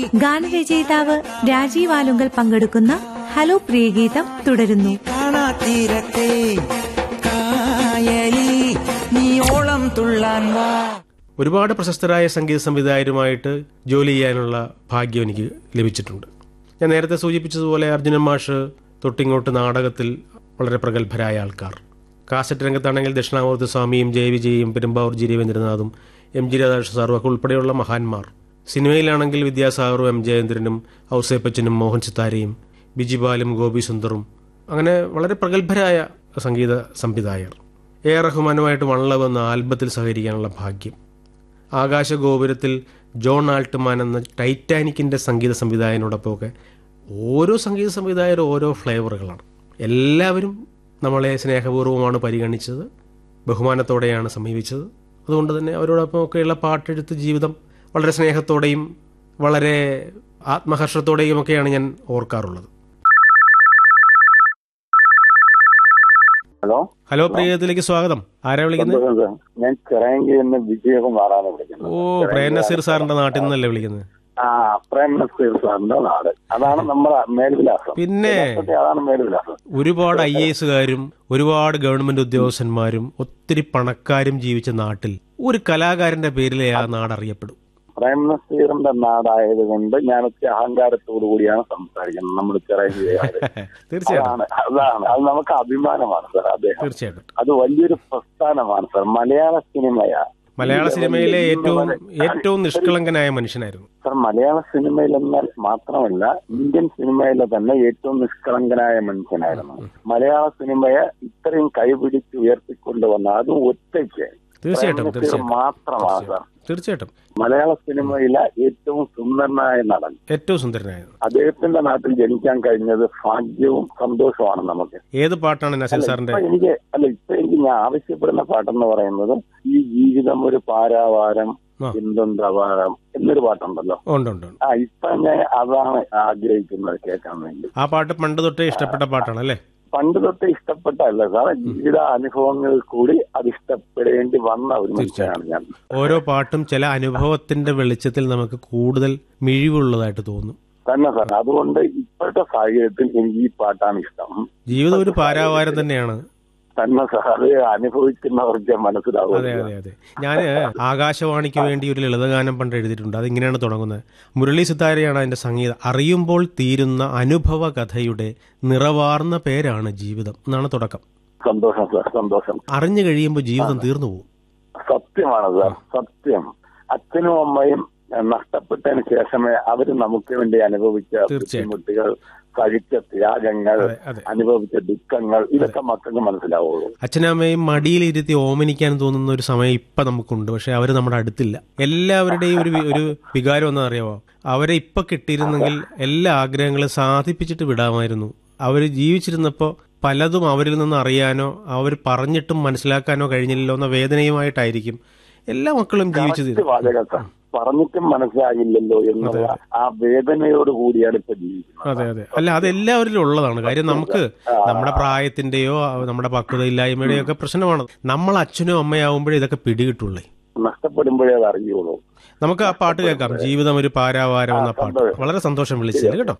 ഗാനരചയിതാവ് രാജീവ് ആലുങ്കൽ പങ്കെടുക്കുന്ന ഹലോ പ്രിയഗീതം തുടരുന്നു കാണാത്തീരത്തെ കായലി നീ ഓളം തുള്ളാൻ വാ ഒരുപാട് പ്രശസ്തരായ സംഗീത സംവിധായകരുമായിട്ട് ജോലി ചെയ്യാനുള്ള ഭാഗ്യം എനിക്ക് ലഭിച്ചിട്ടുണ്ട് ഞാൻ നേരത്തെ സൂചിപ്പിച്ചതുപോലെ അർജുനൻ മാഷ് തൊട്ടിങ്ങോട്ട് നാടകത്തിൽ വളരെ പ്രഗത്ഭരായ ആൾക്കാർ കാസറ്റ് രംഗത്താണെങ്കിൽ ദക്ഷിണാമൂർത്തി സ്വാമിയും ജയവിജയും പെരുമ്പാവൂർ ജി രവീന്ദ്രനാഥും എം ജി രാധാകൃഷ്ണ സാറും ഒക്കെ ഉൾപ്പെടെയുള്ള മഹാന്മാർ സിനിമയിലാണെങ്കിൽ വിദ്യാസാഗറും എം ജയേന്ദ്രനും ഔസേപ്പച്ചനും മോഹൻ സിത്താരയും ബിജിബാലും ഗോപി സുന്ദറും അങ്ങനെ വളരെ പ്രഗത്ഭരായ സംഗീത സംവിധായകർ എ ആർ റഹ്മാനുമായിട്ട് വള്ളവ് എന്ന ആൽബത്തിൽ സഹകരിക്കാനുള്ള ഭാഗ്യം ആകാശഗോപുരത്തിൽ ജോൺ ആൾട്ട്മാൻ എന്ന ടൈറ്റാനിക്കിൻ്റെ സംഗീത സംവിധായകനോടൊപ്പമൊക്കെ ഓരോ സംഗീത സംവിധായകരും ഓരോ ഫ്ലേവറുകളാണ് എല്ലാവരും നമ്മളെ സ്നേഹപൂർവ്വമാണ് പരിഗണിച്ചത് ബഹുമാനത്തോടെയാണ് സമീപിച്ചത് അതുകൊണ്ട് തന്നെ അവരോടൊപ്പമൊക്കെയുള്ള പാട്ടെഴുത്ത് ജീവിതം വളരെ സ്നേഹത്തോടെയും വളരെ ആത്മഹർഷത്തോടെയും ഒക്കെയാണ് ഞാൻ ഓർക്കാറുള്ളത് ഹലോ ഹലോ പ്രിയത്തിലേക്ക് സ്വാഗതം ആരാ വിളിക്കുന്നത് സന്തോഷം സാർ ഞാൻ ചിറയങ്കിൽ നിന്ന് വിജയകുമാറാണ് വിളിക്കുന്നത് ഓ പ്രേം നസീർ സാറിന്റെ നാട്ടിൽ നിന്നല്ലേ വിളിക്കുന്നത് ആ പ്രേം നസീർ സാറിന്റെ നാട് അതാണ് നമ്മുടെ മേൽവിലാസം പിന്നെ യഥാർത്ഥത്തിൽ അതാണ് മേൽവിലാസം ഒരുപാട് ഐ എസുകാരും ഒരുപാട് ഗവൺമെന്റ് ഉദ്യോഗസ്ഥന്മാരും ഒത്തിരി പണക്കാരും ജീവിച്ച നാട്ടിൽ ഒരു കലാകാരന്റെ പേരിലേ ആ നാട് അറിയപ്പെടും പ്രേം നസീറിന്റെ നാടായതുകൊണ്ട് ഞാൻ ഒത്തിരി അഹങ്കാരത്തോടു കൂടിയാണ് സംസാരിക്കുന്നത് നമ്മുടെ ചിറയങ്കിലുകാര് തീർച്ചയായിട്ടും അതാണ് അതാണ് അത് നമുക്ക് അഭിമാനമാണ് സാർ അദ്ദേഹം തീർച്ചയായിട്ടും അത് വലിയൊരു പ്രസ്ഥാനമാണ് സാർ മലയാള സിനിമയാ മലയാള സിനിമയിലെ ഏറ്റവും ഏറ്റവും നിഷ്കളങ്കനായ മനുഷ്യനായിരുന്നു സാർ മലയാള സിനിമയിൽ എന്നാൽ മാത്രമല്ല ഇന്ത്യൻ സിനിമയിലെ തന്നെ ഏറ്റവും നിഷ്കളങ്കനായ മനുഷ്യനായിരുന്നു മലയാള സിനിമയെ ഇത്രയും കൈപിടിച്ച് ഉയർത്തിക്കൊണ്ടുവന്ന അതും ഒറ്റയ്ക്ക് തീർച്ചയായിട്ടും പ്രേം നസീർ തീർച്ചയായിട്ടും മാത്രമാണ് സാർ തീർച്ചയായിട്ടും മലയാള സിനിമയിലെ ഏറ്റവും സുന്ദരനായ നടൻ ഏറ്റവും സുന്ദരനായത് അദ്ദേഹത്തിന്റെ നാട്ടിൽ ജനിക്കാൻ കഴിഞ്ഞത് ഭാഗ്യവും സന്തോഷമാണ് നമുക്ക് ഏത് പാട്ടാണ് നസീർ സാറിന്റെ ഇപ്പൊ എനിക്ക് അല്ല ഇപ്പൊ എനിക്ക് ഞാൻ ആവശ്യപ്പെടുന്ന പാട്ടെന്ന് പറയുന്നത് ഈ ജീവിതം ഒരു പാരാവാരം ആ. എന്തുണ്ടവാരം എന്നൊരു പാട്ടുണ്ടല്ലോ ഉണ്ട് ഉണ്ട് ഉണ്ട്. ആ ഇപ്പൊ ഞാൻ അതാണ് ആഗ്രഹിക്കുന്നത് കേൾക്കാൻ വേണ്ടി ആ പാട്ട് പണ്ട് തൊട്ടേ ഇഷ്ടപ്പെട്ട പാട്ടാണ് അല്ലേ പണ്ട് തൊട്ട് ഇഷ്ടപ്പെട്ടല്ല സാറേ ജീവിത അനുഭവങ്ങളിൽ കൂടി അത് ഇഷ്ടപ്പെടേണ്ടി വന്ന ഒരു മനുഷ്യനാണ് ഞാൻ ഓരോ പാട്ടും ചില അനുഭവത്തിന്റെ വെളിച്ചത്തിൽ നമുക്ക് കൂടുതൽ മിഴിവുള്ളതായിട്ട് തോന്നും തന്നെ സാർ അതുകൊണ്ട് ഇപ്പോഴത്തെ സാഹചര്യത്തിൽ എനിക്ക് ഈ പാട്ടാണ് ഇഷ്ടം ജീവിതം ഒരു പാരാവാരം തന്നെയാണ് തന്നെ സാർ അത് അനുഭവിക്കുന്നവർക്ക് മനസ്സിലാവും അതെ അതെ അതെ ഞാൻ ആകാശവാണിക്ക് വേണ്ടി ഒരു ലളിതഗാനം പണ്ട് എഴുതിയിട്ടുണ്ട് അതിങ്ങനെയാണ് തുടങ്ങുന്നത് മുരളി സിത്താരയാണ് അതിന്റെ സംഗീതം അറിയുമ്പോൾ തീരുന്ന അനുഭവ കഥയുടെ നിറവാർന്ന പേരാണ് ജീവിതം എന്നാണ് തുടക്കം സന്തോഷം സാർ സന്തോഷം അറിഞ്ഞു കഴിയുമ്പോൾ ജീവിതം തീർന്നു പോകും സത്യമാണ് സാർ സത്യം അച്ഛനും അമ്മയും ഏഹ്, നഷ്ടപ്പെട്ടതിന് ശേഷമേ അവര് നമുക്ക് വേണ്ടി അനുഭവിച്ച തീർച്ചയായും. ബുദ്ധിമുട്ടുകൾ സഹിച്ച ത്യാഗങ്ങൾ അതെ അതെ അനുഭവിച്ച ദുഃഖങ്ങൾ ഇതൊക്കെ മക്കൾക്ക് മനസ്സിലാവുള്ളൂ അച്ഛനമ്മയും മടിയിലിരുത്തി ഓമനിക്കാൻ തോന്നുന്ന ഒരു സമയം ഇപ്പൊ നമുക്കുണ്ട് പക്ഷെ അവർ നമ്മുടെ അടുത്തില്ല എല്ലാവരുടെയും ഒരു വി- ഒരു വികാരം എന്താ അറിയാമോ അവരെ ഇപ്പൊ കിട്ടിയിരുന്നെങ്കിൽ എല്ലാ ആഗ്രഹങ്ങളും സാധിപ്പിച്ചിട്ട് വിടാമായിരുന്നു അവർ ജീവിച്ചിരുന്നപ്പോൾ പലതും അവരിൽ നിന്ന് അറിയാനോ അവർ പറഞ്ഞിട്ടും മനസ്സിലാക്കാനോ കഴിഞ്ഞില്ലല്ലോ എന്ന വേദനയുമായിട്ടായിരിക്കും എല്ലാ മക്കളും ജീവിച്ചു ഇത് തീരും വാചകം സാർ പറഞ്ഞിട്ടും മനസ്സിലാകില്ലല്ലോ എന്നുള്ള ആ വേദനയോട് കൂടിയാണ് ഇപ്പൊ ജീവിക്കുന്നത് അതെ അതെ അല്ല അത് എല്ലാവരിലും ഉള്ളതാണ് കാര്യം നമുക്ക് നമ്മുടെ പ്രായത്തിന്റെയോ നമ്മുടെ പക്വതയില്ലായ്മയുടെയോ ഒക്കെ പ്രശ്നമാണ് നമ്മൾ അച്ഛനോ അമ്മയാവുമ്പോഴേ ഇതൊക്കെ പിടികിട്ടുള്ളേ നഷ്ടപ്പെടുമ്പോഴേ അത് അറിയുള്ളൂ നമുക്ക് ആ പാട്ട് കേൾക്കാം ജീവിതം ഒരു പാരാവാരം എന്ന പാട്ട് വളരെ സന്തോഷം വിളിച്ചത് കേട്ടോ